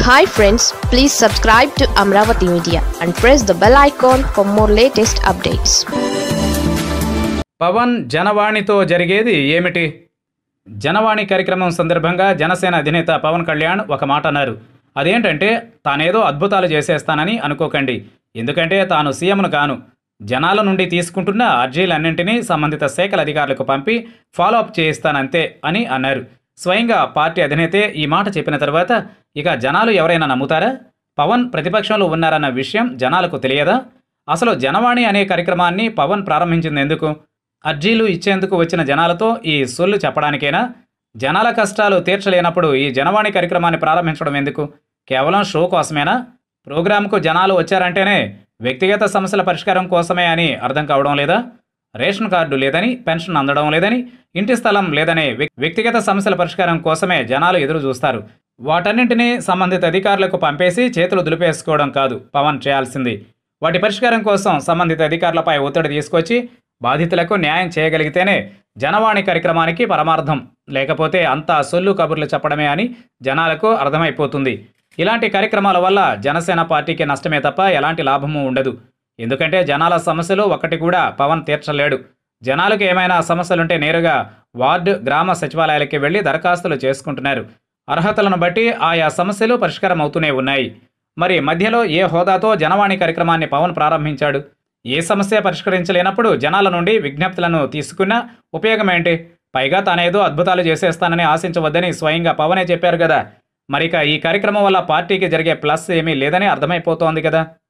hi friends please subscribe to Amaravati media and press the bell icon for more latest updates Pawan జనవాణితో జరిగేది ఏమిటి జనవాణి కార్యక్రమం సందర్భంగా జనసేన అధినేత పవన్ కళ్యాణ్ ఒక మాట అన్నారు అదేంటంటే తానేదో అద్భుతాలు చేసేస్తానని అనుకోకండి ఎందుకంటే తాను సీఎంను కాను జనాల నుండి తీసుకుంటున్న అర్జీలన్నింటినీ సంబంధిత శాఖల అధికారులకు పంపి ఫాలో అప్ చేయిస్తానంతే అని అన్నారు స్వయంగా పార్టీ అధినేతే ఈ మాట చెప్పిన తర్వాత ఇక జనాలు ఎవరైనా నమ్ముతారా పవన్ ప్రతిపక్షంలో ఉన్నారన్న విషయం జనాలకు తెలియదా అసలు జనవాణి అనే కార్యక్రమాన్ని పవన్ ప్రారంభించింది ఎందుకు అర్జీలు ఇచ్చేందుకు వచ్చిన జనాలతో ఈ సొల్లు చెప్పడానికేనా జనాల కష్టాలు తీర్చలేనప్పుడు ఈ జనవాణి కార్యక్రమాన్ని ప్రారంభించడం ఎందుకు కేవలం షో కోసమేనా ప్రోగ్రాంకు జనాలు వచ్చారంటేనే వ్యక్తిగత సమస్యల పరిష్కారం కోసమే అని అర్థం కావడం లేదా రేషన్ కార్డు లేదని పెన్షన్ అందడం లేదని ఇంటి స్థలం లేదనే వ్యక్- వ్యక్తిగత సమస్యల పరిష్కారం కోసమే జనాలు ఎదురు చూస్తారు వాటన్నింటినీ సంబంధిత అధికారులకు పంపేసి చేతులు దులిపేసుకోవడం కాదు పవన్ చేయాల్సింది వాటి పరిష్కారం కోసం సంబంధిత అధికారులపై ఒత్తిడి తీసుకొచ్చి బాధితులకు న్యాయం చేయగలిగితేనే జనవాణి కార్యక్రమానికి పరమార్థం లేకపోతే అంతా సొల్లు కబుర్లు చెప్పడమే అని జనాలకు అర్థమైపోతుంది ఇలాంటి కార్యక్రమాల వల్ల జనసేన పార్టీకి నష్టమే తప్ప ఎలాంటి లాభము ఉండదు ఎందుకంటే జనాల సమస్యలు ఒక్కటి కూడా పవన్ తీర్చలేడు జనాలకు ఏమైనా సమస్యలుంటే నేరుగా వార్డు గ్రామ సచివాలయాలకి వెళ్లి దరఖాస్తులు చేసుకుంటున్నారు అర్హతలను బట్టి ఆయా సమస్యలు పరిష్కారం అవుతూనే ఉన్నాయి మరి మధ్యలో ఏ హోదాతో జనవాణి కార్యక్రమాన్ని పవన్ ప్రారంభించాడు ఏ సమస్య పరిష్కరించలేనప్పుడు జనాల నుండి విజ్ఞప్తులను తీసుకున్నా ఉపయోగం ఏంటి పైగా తానేదో అద్భుతాలు చేసేస్తానని ఆశించవద్దని స్వయంగా పవనే చెప్పారు కదా మరిక ఈ కార్యక్రమం వల్ల పార్టీకి జరిగే ప్లస్ ఏమీ లేదని అర్థమైపోతోంది కదా